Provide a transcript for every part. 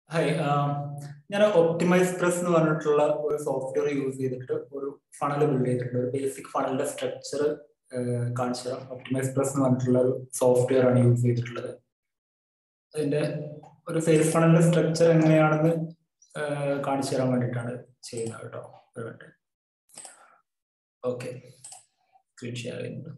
hi ഞാൻ optimise press എന്ന് പറഞ്ഞിട്ടുള്ള ഒരു സോഫ്റ്റ്വെയർ യൂസ് ചെയ്തിട്ട് ഒരു ഫണൽ ബിൽഡ് ചെയ്തിട്ടുണ്ട് ഒരു ബേസിക് ഫണലിന്റെ സ്ട്രക്ചർ കാണിച്ചു തരാം ഒപ്റ്റിമൈസ് പ്രസ് എന്ന് പറഞ്ഞിട്ടുള്ള ഒരു സോഫ്റ്റ്വെയർ ആണ് യൂസ് ചെയ്തിട്ടുള്ളത് അതിന്റെ ഒരു സെയിൽസ് ഫണലിന്റെ സ്ട്രക്ചർ എങ്ങനെയാണെന്ന് കാണിച്ചു തരാൻ വേണ്ടിയിട്ടാണ് ചെയ്യുന്നത് കേട്ടോ ഒരു മിനിറ്റ് ഓക്കെ സ്ക്രീൻ ഷെയർ ചെയ്യുന്നുണ്ട്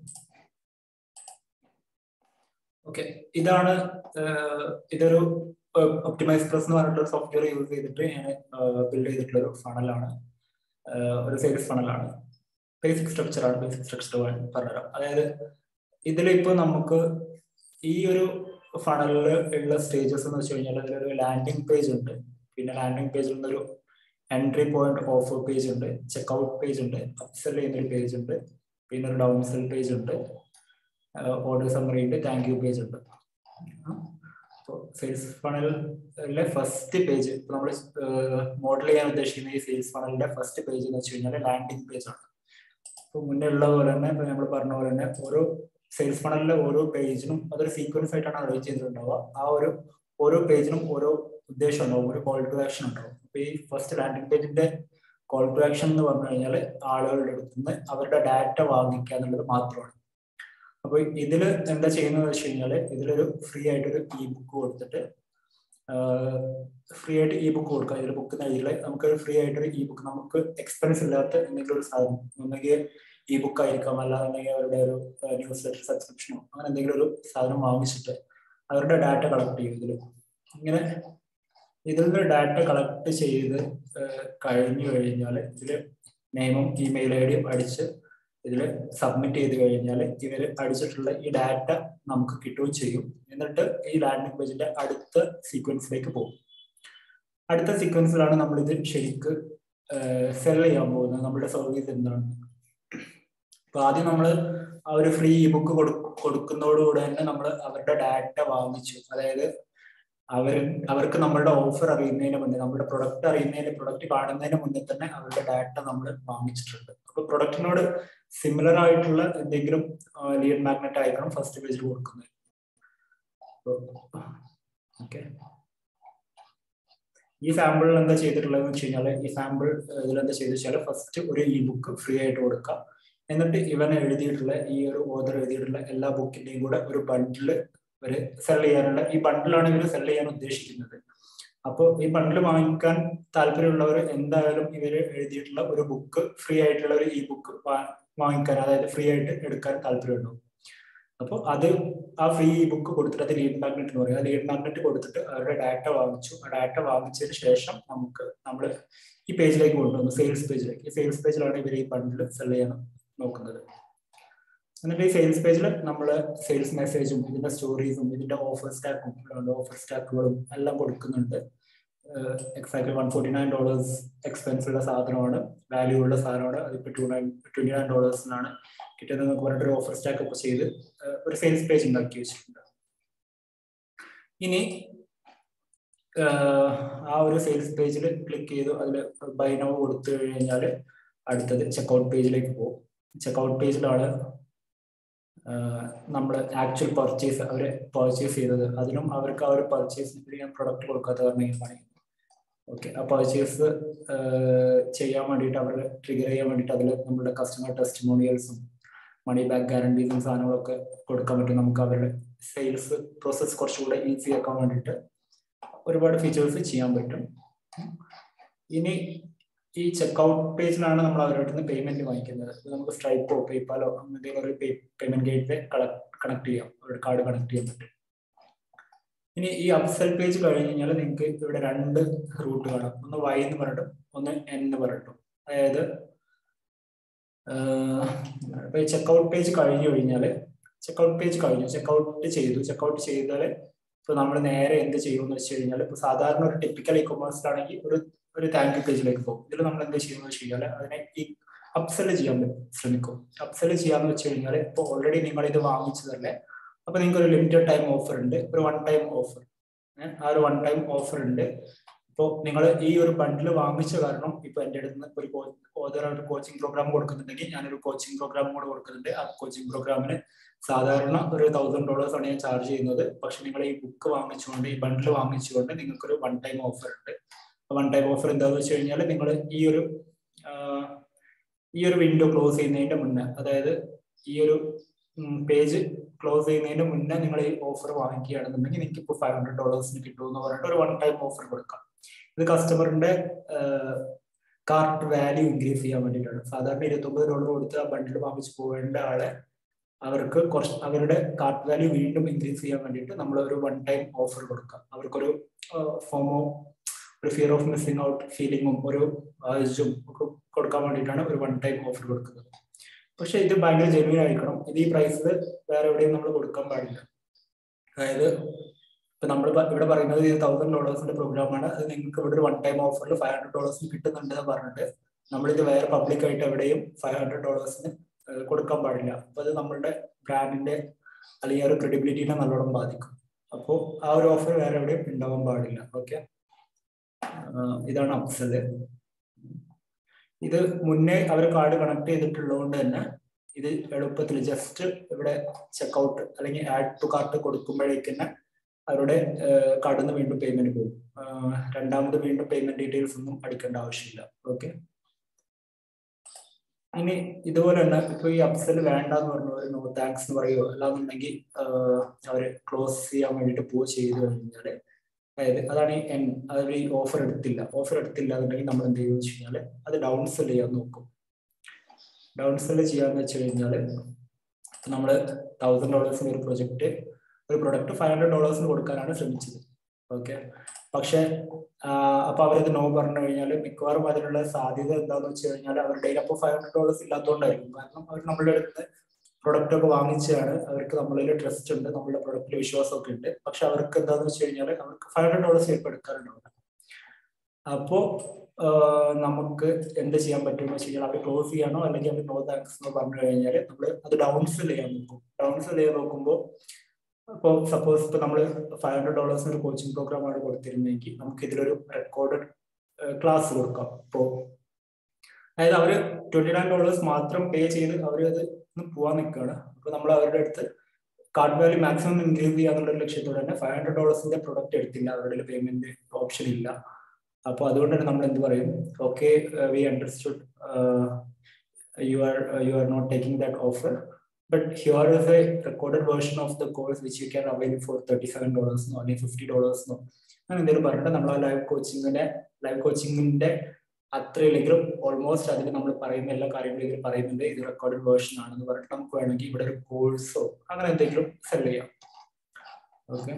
ഓക്കെ ഇതാണ് ഇതൊരു ഒപ്റ്റിമൈസ് പ്ലസ് എന്ന് പറഞ്ഞിട്ടുള്ള സോഫ്റ്റ്വെയർ യൂസ് ചെയ്തിട്ട് ഞാൻ ബിൽഡ് ചെയ്തിട്ടുള്ള ഒരു ഫണലാണ് ഒരു സെയിൽസ് ഫണലാണ് ബേസിക് സ്ട്രക്ചർ ആണ് ബേസിക് സ്ട്രക്ചർ പറഞ്ഞുതരാം അതായത് ഇതിലിപ്പോ നമുക്ക് ഈ ഒരു ഫണലിൽ ഉള്ള സ്റ്റേജസ് എന്ന് വെച്ച് കഴിഞ്ഞാൽ അതിലൊരു ലാൻഡിംഗ് പേജ് ഉണ്ട് പിന്നെ ലാൻഡിംഗ് പേജിൽ നിന്നൊരു എൻട്രി പോയിന്റ് ഓഫർ പേജ് ഉണ്ട് ചെക്ക്ഔട്ട് പേജ് ഉണ്ട് അപ്സെൽ ചെയ്യുന്ന ഒരു പേജ് ഉണ്ട് പിന്നെ ഒരു ഡൗൺ സെൽ പേജ് ഉണ്ട് ഓർഡർ സമ്മറി ഉണ്ട് താങ്ക് യു പേജ് ഉണ്ട് സെയിൽസ് ഫണലിലെ ഫസ്റ്റ് പേജ് ഇപ്പൊ നമ്മൾ മോഡൽ ചെയ്യാൻ ഉദ്ദേശിക്കുന്ന ഈ സെയിൽസ് ഫണലിന്റെ ഫസ്റ്റ് പേജ് എന്ന് വെച്ച് കഴിഞ്ഞാൽ ലാൻഡിംഗ് പേജ് ആണ് ഇപ്പൊ മുന്നേ ഉള്ള പോലെ തന്നെ ഇപ്പൊ നമ്മൾ പറഞ്ഞ പോലെ തന്നെ ഓരോ സെയിൽസ് ഫണലിലെ ഓരോ പേജിനും അതൊരു സീക്വൻസ് ആയിട്ടാണ് അറേഞ്ച് ചെയ്തിട്ടുണ്ടാവുക ആ ഒരു ഓരോ പേജിനും ഓരോ ഉദ്ദേശം ഉണ്ടാവും ഒരു കോൾ ടു ആക്ഷൻ ഉണ്ടാവും അപ്പൊ ഈ ഫസ്റ്റ് ലാൻഡിംഗ് പേജിന്റെ കോൾ ടു ആക്ഷൻ എന്ന് പറഞ്ഞു കഴിഞ്ഞാൽ ആളുകളുടെ അടുത്ത് നിന്ന് അവരുടെ ഡാറ്റ വാങ്ങിക്കുക എന്നുള്ളത് മാത്രമാണ് അപ്പൊ ഇതിൽ എന്താ ചെയ്യുന്നത് വെച്ച് കഴിഞ്ഞാൽ ഇതിലൊരു ഫ്രീ ആയിട്ടൊരു ഇ ബുക്ക് കൊടുത്തിട്ട് ഫ്രീ ആയിട്ട് ഇ ബുക്ക് കൊടുക്കുക ഇതിൽ ബുക്ക് എഴുതിയിട്ട് നമുക്ക് ഫ്രീ ആയിട്ടൊരു ഇ ബുക്ക് നമുക്ക് എക്സ്പെൻസ് ഇല്ലാത്ത എന്തെങ്കിലും ഒരു സാധനം ഒന്നെങ്കിൽ ഇ ബുക്ക് ആയിരിക്കാം അല്ലാന്നുണ്ടെങ്കിൽ അവരുടെ ഒരു ന്യൂസ് ലെറ്റർ സബ്സ്ക്രിപ്ഷനോ അങ്ങനെ എന്തെങ്കിലും ഒരു സാധനം വാങ്ങിച്ചിട്ട് അവരുടെ ഡാറ്റ കളക്ട് ചെയ്യും ഇതിൽ ഇങ്ങനെ ഇതിൽ നിന്ന് ഡാറ്റ കളക്ട് ചെയ്ത് കഴിഞ്ഞു കഴിഞ്ഞാൽ ഇതിൽ നെയിമും ഇമെയിൽ ഐ ഡിയും അടിച്ച് ഇതിൽ സബ്മിറ്റ് ചെയ്ത് കഴിഞ്ഞാൽ ഇവർ അടിച്ചിട്ടുള്ള ഈ ഡാറ്റ നമുക്ക് കിട്ടുകയും ചെയ്യും എന്നിട്ട് ഈ ലാൻഡിംഗ് പേജിന്റെ അടുത്ത സീക്വൻസിലേക്ക് പോകും അടുത്ത സീക്വൻസിലാണ് നമ്മൾ ഇത് ശരിക്ക് സെൽ ചെയ്യാൻ പോകുന്നത് നമ്മുടെ സർവീസ് എന്താണ് അപ്പൊ ആദ്യം നമ്മൾ ആ ഒരു ഫ്രീ ഇ ബുക്ക് കൊടുക്കുന്നതോടുകൂടെ തന്നെ നമ്മൾ അവരുടെ ഡാറ്റ വാങ്ങിച്ചു അതായത് അവർ അവർക്ക് നമ്മളുടെ ഓഫർ അറിയുന്നതിന് മുന്നേ നമ്മുടെ പ്രൊഡക്റ്റ് അറിയുന്നതിന് പ്രൊഡക്റ്റ് കാണുന്നതിന് മുന്നേ തന്നെ അവരുടെ ഡാറ്റ നമ്മൾ വാങ്ങിച്ചിട്ടുണ്ട് അപ്പൊ പ്രൊഡക്റ്റിനോട് സിമിലർ ആയിട്ടുള്ള എന്തെങ്കിലും ലീഡ് മാഗ്നറ്റ് ആയിരിക്കണം ഫസ്റ്റ് പേജിൽ കൊടുക്കുന്നത് ഓക്കെ ഈ സാമ്പിളിൽ എന്താ ചെയ്തിട്ടുള്ളതെന്ന് വെച്ച് കഴിഞ്ഞാൽ ഈ സാമ്പിൾ ഇതിൽ എന്താ ചെയ്തു വെച്ചാൽ ഫസ്റ്റ് ഒരു ഇ ബുക്ക് ഫ്രീ ആയിട്ട് കൊടുക്കാം എന്നിട്ട് ഇവൻ എഴുതിയിട്ടുള്ള ഈ ഒരു ഓദർ എഴുതിയിട്ടുള്ള എല്ലാ ബുക്കിന്റെയും കൂടെ ഒരു ബണ്ടില് ഇവര് സെൽ ചെയ്യാനുള്ള ഈ ബണ്ടിലാണ് ഇവർ സെൽ ചെയ്യാൻ ഉദ്ദേശിക്കുന്നത് അപ്പോൾ ഈ ബണ്ടിൽ വാങ്ങിക്കാൻ താല്പര്യമുള്ളവർ എന്തായാലും ഇവർ എഴുതിയിട്ടുള്ള ഒരു ബുക്ക് ഫ്രീ ആയിട്ടുള്ള ഒരു ഇ ബുക്ക് വാങ്ങിക്കാൻ അതായത് ഫ്രീ ആയിട്ട് എടുക്കാൻ താല്പര്യമുണ്ടാവും അപ്പോൾ അത് ആ ഫ്രീ ഇ ബുക്ക് കൊടുത്തിട്ട് അത് ലീഡ് മാഗ്നറ്റ് എന്ന് പറയും ആ ലീഡ് മാഗ്നറ്റ് കൊടുത്തിട്ട് അവരുടെ ഡാറ്റ വാങ്ങിച്ചു ആ ഡാറ്റ വാങ്ങിച്ചതിന് ശേഷം നമുക്ക് നമ്മൾ ഈ പേജിലേക്ക് കൊണ്ടുവന്നു സെയിൽസ് പേജിലേക്ക് ഈ സെയിൽസ് പേജിലാണ് ഇവർ ഈ ബണ്ടിൽ സെൽ ചെയ്യാൻ നോക്കുന്നത് എന്നിട്ട് ഈ സെയിൽസ് പേജിൽ നമ്മൾ സെയിൽസ് മെസ്സേജും ഇതിന്റെ സ്റ്റോറീസും ഇതിന്റെ ഓഫർ സ്റ്റാക്കും ഓഫർ സ്റ്റാക്കുകളും എല്ലാം കൊടുക്കുന്നുണ്ട് exactly one forty nine dollars expense ഉള്ള സാധനമാണ് വാല്യൂ ഉള്ള സാധനമാണ് അതിപ്പോൾ ടു നയൻ ട്വന്റി നയൻ ഡോളേഴ്സിനാണ് കിട്ടിയത് എന്നൊക്കെ പറഞ്ഞിട്ട് ഒരു ഓഫർ സ്റ്റാക്ക് ഒക്കെ ചെയ്ത് ഒരു സെയിൽസ് പേജ് ഉണ്ടാക്കി വെച്ചിട്ടുണ്ട് ഇനി ആ ഒരു സെയിൽസ് പേജിൽ ക്ലിക്ക് ചെയ്തു അതിൽ ബൈ നോ കൊടുത്തു കഴിഞ്ഞാൽ അടുത്തത് ചെക്കൗട്ട് പേജിലേക്ക് പോകും ചെക്കൗട്ട് പേജിലാണ് നമ്മൾ ആക്ച്വൽ പർച്ചേസ് അവർ പർച്ചേസ് ചെയ്തത് അതിനും അവർക്ക് ആ ഒരു പർച്ചേസിന് ഞാൻ പ്രൊഡക്റ്റ് കൊടുക്കാത്ത കാരണം കാണിക്കുന്നു ഓക്കെ ആ പർച്ചേസ് ചെയ്യാൻ വേണ്ടിയിട്ട് അവർ ട്രിഗർ ചെയ്യാൻ വേണ്ടിയിട്ട് അതിൽ നമ്മുടെ കസ്റ്റമർ ടെസ്റ്റിമോണിയൽസും മണി ബാക്ക് ഗ്യാരണ്ടീസും സാധനങ്ങളൊക്കെ കൊടുക്കാൻ പറ്റും നമുക്ക് അവരുടെ സെയിൽസ് പ്രോസസ്സ് കുറച്ചുകൂടെ ഈസി ആക്കാൻ വേണ്ടിയിട്ട് ഒരുപാട് ഫീച്ചേഴ്സ് ചെയ്യാൻ പറ്റും ഇനി ഈ ചെക്ക്ഔട്ട് പേജിലാണ് നമ്മൾ അവരുടെ നിന്ന് പേയ്മെന്റ് വാങ്ങിക്കുന്നത് നമുക്ക് സ്ട്രൈപ്പോ പേപ്പാലോ എന്തെങ്കിലും ഒരു പേയ്മെന്റ് ഗേറ്റ് കണക്ട് ചെയ്യാം അവരുടെ കാർഡ് കണക്ട് ചെയ്യാൻ പറ്റും ഇനി ഈ അപ്സെൽ പേജ് കഴിഞ്ഞ് കഴിഞ്ഞാൽ നിങ്ങൾക്ക് ഇവിടെ രണ്ട് റൂട്ട് കാണാം ഒന്ന് വൈ എന്ന് പറഞ്ഞിട്ടും ഒന്ന് എൻ എന്ന് പറഞ്ഞിട്ടും അതായത് ഇപ്പൊ ചെക്ക്ഔട്ട് പേജ് കഴിഞ്ഞു കഴിഞ്ഞാൽ ചെക്ക്ഔട്ട് പേജ് കഴിഞ്ഞു ചെക്ക്ഔട്ട് ചെയ്തു ചെക്ക്ഔട്ട് ചെയ്താൽ ഇപ്പൊ നമ്മൾ നേരെ എന്ത് ചെയ്യുമെന്ന് വെച്ച് കഴിഞ്ഞാൽ ഇപ്പൊ സാധാരണ ഒരു ടിപ്പിക്കൽ ഇ കൊമേഴ്സിലാണെങ്കിൽ ഒരു ഒരു താങ്ക് യു പേജിലേക്ക് പോകും ഇതിൽ നമ്മൾ എന്ത് ചെയ്യുന്നത് വെച്ച് കഴിഞ്ഞാൽ അതിനെ ഈ അപ്സെല് ചെയ്യാൻ ശ്രമിക്കും അപ്സെല് ചെയ്യാന്ന് വെച്ച് കഴിഞ്ഞാൽ ഇപ്പോൾ ഓൾറെഡി നിങ്ങൾ ഇത് വാങ്ങിച്ചതല്ലേ അപ്പൊ നിങ്ങൾക്ക് ഒരു ലിമിറ്റഡ് ടൈം ഓഫർ ഉണ്ട് ഒരു വൺ ടൈം ഓഫർ ആ ഒരു വൺ ടൈം ഓഫർ ഉണ്ട് ഇപ്പോൾ നിങ്ങൾ ഈ ഒരു ബണ്ടിൽ വാങ്ങിച്ച കാരണം ഇപ്പൊ എൻ്റെ അടുത്ത് നിന്ന് ഒരു ഓതർ ഒരു കോച്ചിങ് പ്രോഗ്രാം കൊടുക്കുന്നുണ്ടെങ്കിൽ ഞാനൊരു കോച്ചിങ് പ്രോഗ്രാം കൂടെ കൊടുക്കുന്നുണ്ട് ആ കോച്ചിങ് പ്രോഗ്രാമിന് സാധാരണ ഒരു തൗസൻഡ് ഡോളേഴ്സ് ആണ് ഞാൻ ചാർജ് ചെയ്യുന്നത് പക്ഷെ നിങ്ങൾ ഈ ബുക്ക് വാങ്ങിച്ചുകൊണ്ട് ഈ ബണ്ടിൽ വാങ്ങിച്ചുകൊണ്ട് നിങ്ങൾക്കൊരു വൺ ടൈം ഓഫർ ഉണ്ട് വൺ ടൈം ഓഫർ എന്താണെന്ന് വെച്ച് കഴിഞ്ഞാൽ നിങ്ങൾ ഈ ഒരു ഈ ഒരു വിൻഡോ ക്ലോസ് ചെയ്യുന്നതിന്റെ മുന്നേ അതായത് ഈ ഒരു പേജ് ക്ലോസ് ചെയ്യുന്നതിന് മുന്നേ നിങ്ങൾ ഈ ഓഫർ വാങ്ങിക്കുകയാണെന്നുണ്ടെങ്കിൽ നിങ്ങൾക്ക് ഇപ്പോൾ ഫൈവ് ഹൺഡ്രഡ് ഡോളേഴ്സിന് കിട്ടുമെന്ന് പറഞ്ഞിട്ട് ഒരു വൺ ടൈം ഓഫർ കൊടുക്കാം ഇത് കസ്റ്റമറിന്റെ കാർട്ട് വാല്യൂ ഇൻക്രീസ് ചെയ്യാൻ വേണ്ടിയിട്ടാണ് സാധാരണ ഇരുപത്തൊമ്പത് ഡോളർ കൊടുത്ത് ആ ബണ്ടിൽ വാങ്ങിച്ച് പോകേണ്ട ആളെ അവർക്ക് കുറച്ച് അവരുടെ കാർട്ട് വാല്യൂ വീണ്ടും ഇൻക്രീസ് ചെയ്യാൻ വേണ്ടിയിട്ട് നമ്മൾ ഒരു വൺ ടൈം ഓഫർ കൊടുക്കാം അവർക്കൊരു ഫോമോ ഒരു ഫിയർ ഓഫ് മിസ്സിംഗ് ഔട്ട് ഫീലിംഗും ഒരു ആവശ്യവും ഒക്കെ കൊടുക്കാൻ വേണ്ടിയിട്ടാണ് ഒരു വൺ ടൈം ഓഫർ കൊടുക്കുന്നത് പക്ഷെ ഇത് ഭയങ്കര ജെന്യൂൻ ആയിരിക്കണം ഇത് ഈ പ്രൈസിൽ വേറെ എവിടെയും നമ്മൾ കൊടുക്കാൻ പാടില്ല അതായത് ഇപ്പൊ നമ്മൾ ഇവിടെ പറയുന്നത് ഇത് തൗസൻഡ് ഡോളേഴ്സിന്റെ പ്രോഗ്രാമാണ് അത് നിങ്ങൾക്ക് ഇവിടെ ഒരു വൺ ടൈം ഓഫറിൽ ഫൈവ് ഹൺഡ്രഡ് ഡോളേഴ്സിന് കിട്ടുന്നുണ്ട് എന്ന് പറഞ്ഞിട്ട് നമ്മളിത് വേറെ പബ്ലിക് ആയിട്ട് എവിടെയും ഫൈവ് ഹൺഡ്രഡ് ഡോളേഴ്സിന് കൊടുക്കാൻ പാടില്ല അപ്പൊ അത് നമ്മളുടെ ബ്രാൻഡിന്റെ അല്ലെങ്കിൽ ആ ഒരു ക്രെഡിബിലിറ്റിനെ നല്ലോണം ബാധിക്കും അപ്പോൾ ആ ഒരു ഓഫർ വേറെ എവിടെയും ഉണ്ടാവാൻ പാടില്ല ഓക്കെ ഇതാണ് അപ്സല് ഇത് മുന്നേ അവർ കാർഡ് കണക്ട് ചെയ്തിട്ടുള്ളതുകൊണ്ട് തന്നെ ഇത് എളുപ്പത്തിൽ ജസ്റ്റ് ഇവിടെ ചെക്കൗട്ട് അല്ലെങ്കിൽ ആഡ് ടു കാർട്ട് കൊടുക്കുമ്പോഴേക്ക് തന്നെ അവരുടെ കാർഡിൽ നിന്ന് വീണ്ടും പേയ്മെന്റ് പോകും രണ്ടാമത് വീണ്ടും പേയ്മെന്റ് ഡീറ്റെയിൽസ് ഒന്നും അടിക്കേണ്ട ആവശ്യമില്ല ഓക്കെ ഇനി ഇതുപോലെ തന്നെ ഇപ്പൊ ഈ അപ്സൽ വേണ്ട എന്ന് പറഞ്ഞവർ നോ താങ്ക്സ് എന്ന് പറയുമോ അല്ലാന്നുണ്ടെങ്കിൽ അവര് ക്ലോസ് ചെയ്യാൻ വേണ്ടിയിട്ട് പോ ചെയ്ത് കഴിഞ്ഞാല് അതായത് അതാണ് ഈ എൻ അവർ ഈ ഓഫർ എടുത്തില്ല ഓഫർ എടുത്തില്ല എന്നുണ്ടെങ്കിൽ നമ്മൾ എന്ത് ചെയ്യുമെന്ന് വെച്ച് കഴിഞ്ഞാൽ അത് ഡൗൺ സെൽ ചെയ്യാൻ നോക്കും ഡൗൺ സെൽ ചെയ്യാന്ന് വെച്ച് കഴിഞ്ഞാൽ നമ്മൾ തൗസൻഡ് ഡോളേഴ്സിന് ഒരു പ്രൊജക്ട് ഒരു പ്രൊഡക്റ്റ് ഫൈവ് ഹൺഡ്രഡ് ഡോളേഴ്സിന് കൊടുക്കാനാണ് ശ്രമിച്ചത് ഓക്കെ പക്ഷെ അപ്പൊ അവരത് നോ പറഞ്ഞു കഴിഞ്ഞാൽ മിക്കവാറും അതിനുള്ള സാധ്യത എന്താന്ന് വെച്ച് കഴിഞ്ഞാൽ അവരുടെ കയ്യിൽ അപ്പോൾ ഫൈവ് ഹൺഡ്രഡ് ഡോളേഴ്സ് ഇല്ലാത്തതുകൊണ്ടായിരിക്കും കാരണം അവർ നമ്മളുടെ അടുത്ത് പ്രൊഡക്റ്റ് ഒക്കെ വാങ്ങിച്ചാണ് അവർക്ക് നമ്മളിൽ ട്രസ്റ്റ് ഉണ്ട് നമ്മളുടെ പ്രൊഡക്റ്റിൽ വിശ്വാസമൊക്കെ ഉണ്ട് പക്ഷെ അവർക്ക് എന്താന്ന് വെച്ച് കഴിഞ്ഞാൽ അവർക്ക് ഫൈവ് ഹൺഡ്രഡ് ഡോളേഴ്സ് ചിലപ്പോൾ എടുക്കാറുണ്ടാവും അപ്പോ നമുക്ക് എന്ത് ചെയ്യാൻ പറ്റുമെന്ന് വെച്ച് കഴിഞ്ഞാൽ അവർ ക്ലോസ് ചെയ്യാനോ അല്ലെങ്കിൽ അവർ നോ താങ്ക്സ് എന്ന് പറഞ്ഞു കഴിഞ്ഞാൽ നമ്മൾ അത് ഡൗൺ സെൽ ചെയ്യാൻ നോക്കും ഡൗൺ സെൽ ചെയ്യാൻ നോക്കുമ്പോൾ ഇപ്പോൾ സപ്പോസ് ഇപ്പൊ നമ്മൾ ഫൈവ് ഹൺഡ്രഡ് ഡോളേഴ്സിന് ഒരു കോച്ചിങ് പ്രോഗ്രാം ആണ് കൊടുത്തിരുന്നെങ്കിൽ നമുക്ക് ഇതിലൊരു റെക്കോർഡഡ് ക്ലാസ് കൊടുക്കാം ഇപ്പോൾ അതായത് അവർ ട്വന്റി നയൻ ഡോളേഴ്സ് മാത്രം പേ ചെയ്ത് അവർ അത് പോവാൻ നിൽക്കുകയാണ് അപ്പൊ നമ്മൾ അവരുടെ അടുത്ത് കാർഡ് വാല്യൂ മാക്സിമം ഇൻക്രീസ് ചെയ്യാന്നുള്ള ലക്ഷ്യത്തോടെ തന്നെ ഫൈവ് ഹൺഡ്രഡ് ഡോളേഴ്സിന്റെ പ്രൊഡക്റ്റ് എടുത്തില്ല അവരുടെ പേയ്മെന്റ് ഓപ്ഷൻ ഇല്ല അപ്പോൾ അതുകൊണ്ട് തന്നെ നമ്മൾ എന്ത് പറയും okay we understood you are you are not taking that offer but here is a recorded version of the course which you can avail for $37 no അല്ലെങ്കിൽ ഫിഫ്റ്റി ഡോളേഴ്സ് നോ അങ്ങനെ എന്തെങ്കിലും പറഞ്ഞിട്ട് നമ്മൾ ആ ലൈവ് കോച്ചിങ്ങിന്റെ ലൈവ് കോച്ചിങ്ങിന്റെ അത്രയില്ലെങ്കിലും almost അതിൽ നമ്മൾ പറയുന്ന എല്ലാ കാര്യങ്ങളും ഇതിൽ പറയുന്നുണ്ട് ഇത് റെക്കോർഡഡ് വേർഷൻ ആണെന്ന് പറഞ്ഞിട്ട് നമുക്ക് വേണമെങ്കിൽ ഇവിടെ ഒരു കോഴ്സോ അങ്ങനെ എന്തെങ്കിലും സെൽ ചെയ്യാം ഓക്കെ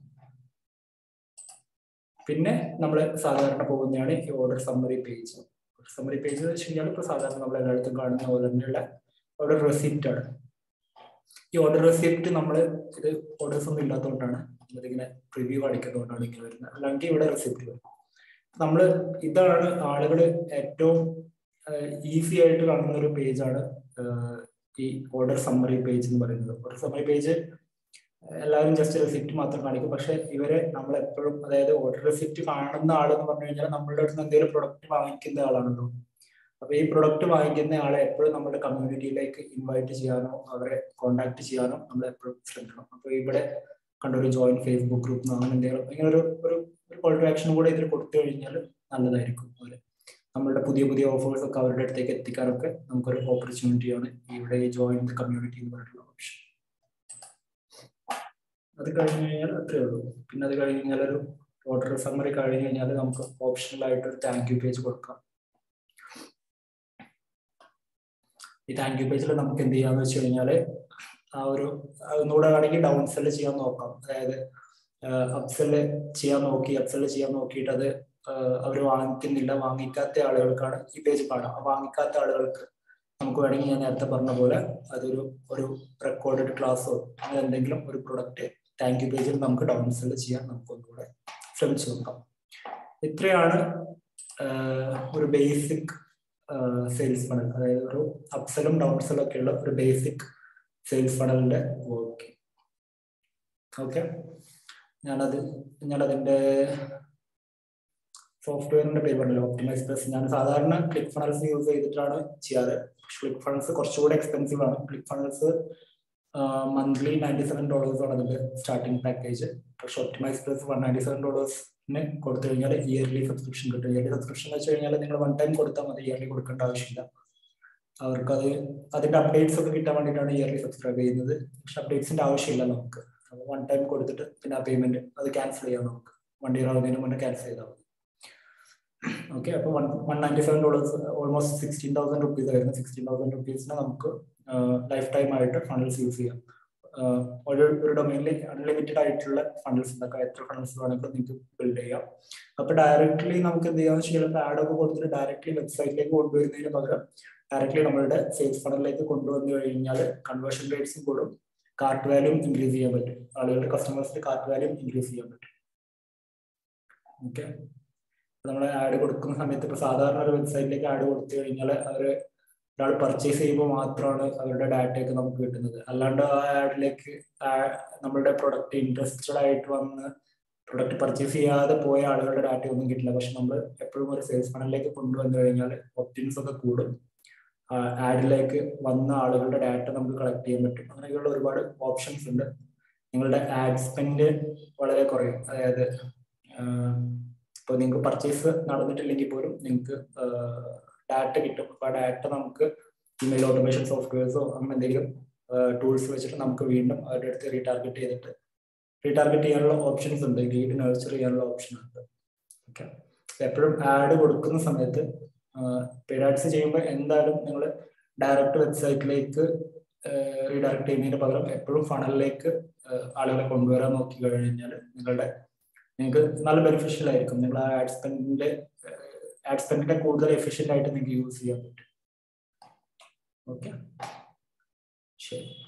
പിന്നെ നമ്മൾ സാധാരണ പോകുന്നതാണ് ഈ order summary page summary page എന്ന് വെച്ച് കഴിഞ്ഞാൽ ഇപ്പോൾ സാധാരണ നമ്മൾ എല്ലായിടത്തും കാണുന്ന പോലെ തന്നെയുള്ള ഓർഡർ റെസിപ്റ്റ് ആണ് ഈ ഓർഡർ റെസിപ്റ്റ് നമ്മൾ ഇത് ഓർഡേഴ്സ് ഒന്നും ഇല്ലാത്തതുകൊണ്ടാണ് നമ്മളിങ്ങനെ റിവ്യൂ അടിക്കുന്നതുകൊണ്ടാണ് ഇങ്ങനെ വരുന്നത് അല്ലെങ്കിൽ ഇവിടെ റെസിപ്റ്റ് വരും നമ്മൾ ഇതാണ് ആളുകൾ ഏറ്റവും ഈസി ആയിട്ട് കാണുന്ന ഒരു പേജാണ് ഈ ഓർഡർ സമ്മറി പേജ് എന്ന് പറയുന്നത് ഓർഡർ സമ്മറി പേജ് എല്ലാവരും ജസ്റ്റ് റെസിപ്റ്റ് മാത്രം കാണിക്കും പക്ഷെ ഇവരെ നമ്മൾ എപ്പോഴും അതായത് ഓർഡർ റെസിപ്റ്റ് കാണുന്ന ആൾ എന്ന് പറഞ്ഞു കഴിഞ്ഞാൽ നമ്മളുടെ അടുത്ത് എന്തെങ്കിലും പ്രൊഡക്റ്റ് വാങ്ങിക്കുന്ന ആളാണല്ലോ അപ്പൊ ഈ പ്രൊഡക്റ്റ് വാങ്ങിക്കുന്ന ആളെ എപ്പോഴും നമ്മുടെ കമ്മ്യൂണിറ്റിയിലേക്ക് ഇൻവൈറ്റ് ചെയ്യാനോ അവരെ കോണ്ടാക്ട് ചെയ്യാനോ നമ്മൾ എപ്പോഴും ശ്രമിക്കണം അപ്പൊ ഇവിടെ കണ്ട ഒരു ജോയിൻ ഫേസ്ബുക്ക് ഗ്രൂപ്പ് അങ്ങനെ എന്തെങ്കിലും ഇങ്ങനെ ഒരു ഒരു കോൾ ടു ആക്ഷൻ കൂടെ ഇതിൽ കൊടുത്തു കഴിഞ്ഞാൽ നല്ലതായിരിക്കും അവര് നമ്മളുടെ പുതിയ പുതിയ ഓഫേഴ്സ് ഒക്കെ അവരുടെ അടുത്തേക്ക് എത്തിക്കാനൊക്കെ നമുക്കൊരു ഓപ്പർച്യൂണിറ്റിയാണ് ഇവിടെ ഈ ജോയിൻ കമ്മ്യൂണിറ്റി എന്ന് പറഞ്ഞിട്ടുള്ള ഓപ്ഷൻ അത് കഴിഞ്ഞ് കഴിഞ്ഞാൽ അത്രേ ഉള്ളൂ പിന്നെ അത് കഴിഞ്ഞ് കഴിഞ്ഞാൽ ഒരു ഓർഡർ സമ്മറി കഴിഞ്ഞ് കഴിഞ്ഞാൽ നമുക്ക് ഓപ്ഷണലായിട്ട് ഒരു താങ്ക് യു പേജ് കൊടുക്കാം ഈ താങ്ക് യു പേജിൽ നമുക്ക് എന്ത് ചെയ്യാന്ന് വെച്ച് കഴിഞ്ഞാല് ആ ഒരു ഒന്നുകൂടെ വേണമെങ്കിൽ ഡൗൺ സെല് ചെയ്യാൻ നോക്കാം അതായത് അപ്സെല് ചെയ്യാൻ നോക്കി അപ്സെല് ചെയ്യാൻ നോക്കിയിട്ട് അത് അവർ വാങ്ങിക്കുന്നില്ല വാങ്ങിക്കാത്ത ആളുകൾക്കാണ് ഈ പേജ് കാണാം വാങ്ങിക്കാത്ത ആളുകൾക്ക് നമുക്ക് വേണമെങ്കിൽ ഞാൻ നേരത്തെ പറഞ്ഞ പോലെ അതൊരു ഒരു റെക്കോർഡഡ് ക്ലാസ്സോ അങ്ങനെ എന്തെങ്കിലും ഒരു പ്രൊഡക്റ്റ് താങ്ക് യു പേജിൽ നമുക്ക് ഡൗൺ സെല് ചെയ്യാൻ നമുക്കൊന്നുകൂടെ ശ്രമിച്ചു നോക്കാം ഇത്രയാണ് ഒരു ബേസിക് സെയിൽസ് ഫണൽ അതായത് ഒരു അപ്സലും ഡൗൺസലും ഒക്കെ ഉള്ള ഒരു ബേസിക് സെയിൽസ് ഫണലിന്റെ വർക്ക് ഓക്കെ ഞാനത് ഞാനതിന്റെ സോഫ്റ്റ്വെയറിന്റെ പേര് പറഞ്ഞല്ലോ ഒപ്റ്റിമൈസ് പ്ലസ് ഞാൻ സാധാരണ ക്ലിക്ക് ഫണൽസ് യൂസ് ചെയ്തിട്ടാണ് ചെയ്യാറ് ക്ലിക്ക് ഫണൽസ് കുറച്ചുകൂടെ എക്സ്പെൻസീവ് ആണ് ClickFunnels monthly ninety seven dollars ആണ് അതിന്റെ സ്റ്റാർട്ടിംഗ് പാക്കേജ് പക്ഷെ optimise plus one ninety seven ഡോളേഴ്സിന് കൊടുത്തു കഴിഞ്ഞാൽ ഇയർലി സബ്സ്ക്രിപ്ഷൻ കിട്ടും ഇയർലി സബ്സ്ക്രിപ്ഷൻ എന്ന് വെച്ച് കഴിഞ്ഞാൽ നിങ്ങൾ വൺ ടൈം കൊടുത്താൽ മതി ഇയർലി കൊടുക്കേണ്ട ആവശ്യമില്ല അവർക്ക് അത് അതിന്റെ അപ്ഡേറ്റ്സ് ഒക്കെ കിട്ടാൻ വേണ്ടിയിട്ടാണ് ഇയർലി സബ്സ്ക്രൈബ് ചെയ്യുന്നത് പക്ഷെ അപ്ഡേറ്റ്സിന്റെ ആവശ്യമില്ല നമുക്ക് അപ്പോൾ വൺ ടൈം കൊടുത്തിട്ട് പിന്നെ ആ പേയ്മെന്റ് അത് ക്യാൻസൽ ചെയ്യാം നമുക്ക് വൺ ഇയർ ആവുന്നതിന് മുന്നേ ക്യാൻസൽ ചെയ്താൽ മതി ഓക്കെ അപ്പോൾ one one ninety seven dollars almost sixteen thousand rupees ആയിരുന്നു സിക്സ്റ്റീൻ തൗസൻഡ് റുപ്പീസിന് നമുക്ക് ലൈഫ് ടൈം ആയിട്ട് ഫണ്ടിൽസ് യൂസ് ചെയ്യാം ഒരു ഒരു ഡൊമൈനിൽ അൺലിമിറ്റഡ് ആയിട്ടുള്ള ഫണ്ടിൽസ് ഉണ്ടാക്കാം എത്ര ഫണ്ടിൽസ് വേണമെങ്കിലും നിങ്ങൾക്ക് ബിൽഡ് ചെയ്യാം അപ്പൊ ഡയറക്ട്ലി നമുക്ക് എന്ത് ചെയ്യാന്ന് വെച്ചാൽ ആഡ് ഒക്കെ കൊടുത്തിട്ട് ഡയറക്ട്ലി വെബ്സൈറ്റിലേക്ക് കൊണ്ടുവരുന്നതിന് പകരം ഡയറക്ട്ലി നമ്മളുടെ സെയിൽസ് ഫണ്ടിലേക്ക് കൊണ്ടുവന്നു കഴിഞ്ഞാൽ കൺവേർഷൻ റേറ്റ്സും കൂടും കാർട്ട് വാല്യൂ ഇൻക്രീസ് ചെയ്യാൻ പറ്റും ആളുകളുടെ കസ്റ്റമേഴ്സിന്റെ കാർട്ട് വാല്യൂ ഇൻക്രീസ് ചെയ്യാൻ പറ്റും ഓക്കെ നമ്മൾ ആഡ് കൊടുക്കുന്ന സമയത്ത് ഇപ്പൊ സാധാരണ ഒരു വെബ്സൈറ്റിലേക്ക് ആഡ് കൊടുത്തു കഴിഞ്ഞാൽ അവർ ഒരാൾ പർച്ചേസ് ചെയ്യുമ്പോൾ മാത്രമാണ് അവരുടെ ഡാറ്റയൊക്കെ നമുക്ക് കിട്ടുന്നത് അല്ലാണ്ട് ആ ആഡിലേക്ക് നമ്മളുടെ പ്രൊഡക്റ്റ് ഇൻട്രസ്റ്റഡ് ആയിട്ട് വന്ന് പ്രൊഡക്റ്റ് പർച്ചേസ് ചെയ്യാതെ പോയ ആളുകളുടെ ഡാറ്റ ഒന്നും കിട്ടില്ല പക്ഷെ നമ്മൾ എപ്പോഴും ഒരു സെയിൽസ് ഫണ്ടിലേക്ക് കൊണ്ടുവന്നു കഴിഞ്ഞാൽ ഒപ്റ്റിൻസ് ഒക്കെ കൂടും ആഡിലേക്ക് വന്ന ആളുകളുടെ ഡാറ്റ നമുക്ക് കളക്ട് ചെയ്യാൻ പറ്റും അങ്ങനെയൊക്കെയുള്ള ഒരുപാട് ഓപ്ഷൻസ് ഉണ്ട് നിങ്ങളുടെ ആഡ് സ്പെൻഡ് വളരെ കുറയും അതായത് ഇപ്പോൾ നിങ്ങൾക്ക് പർച്ചേസ് നടന്നിട്ടില്ലെങ്കിൽ പോലും നിങ്ങൾക്ക് ഡാറ്റ കിട്ടും അപ്പോൾ ആ ഡാറ്റ നമുക്ക് ഇമെയിൽ ഓട്ടോമേഷൻ സോഫ്റ്റ്വെയർസോ അങ്ങനെ എന്തെങ്കിലും ടൂൾസ് വെച്ചിട്ട് നമുക്ക് വീണ്ടും അവരുടെ അടുത്ത് റീടാർഗറ്റ് ചെയ്തിട്ട് റീടാർഗറ്റ് ചെയ്യാനുള്ള ഓപ്ഷൻസ് ഉണ്ട് ലീഡ് നഴ്ച്ചർ ചെയ്യാനുള്ള ഓപ്ഷൻ ഉണ്ട് ഓക്കെ എപ്പോഴും ആഡ് കൊടുക്കുന്ന സമയത്ത് പെയ്ഡ് ആഡ്സ് ചെയ്യുമ്പോൾ എന്തായാലും നിങ്ങൾ ഡയറക്റ്റ് വെബ്സൈറ്റിലേക്ക് റീഡയറക്ട് ചെയ്യുന്നതിന് പകരം എപ്പോഴും ഫണലിലേക്ക് ആളുകളെ കൊണ്ടുവരാൻ നോക്കി കഴിഞ്ഞാൽ നിങ്ങളുടെ നിങ്ങൾക്ക് നല്ല ബെനിഫിഷ്യൽ ആയിരിക്കും നിങ്ങൾ ആ ആഡ് സ്പെൻഡിന്റെ ആഡ് സ്പെൻഡിനെ കൂടുതൽ എഫിഷ്യന്റ് ആയിട്ട് നിങ്ങൾക്ക് യൂസ് ചെയ്യാൻ പറ്റും ഓക്കെ ശരി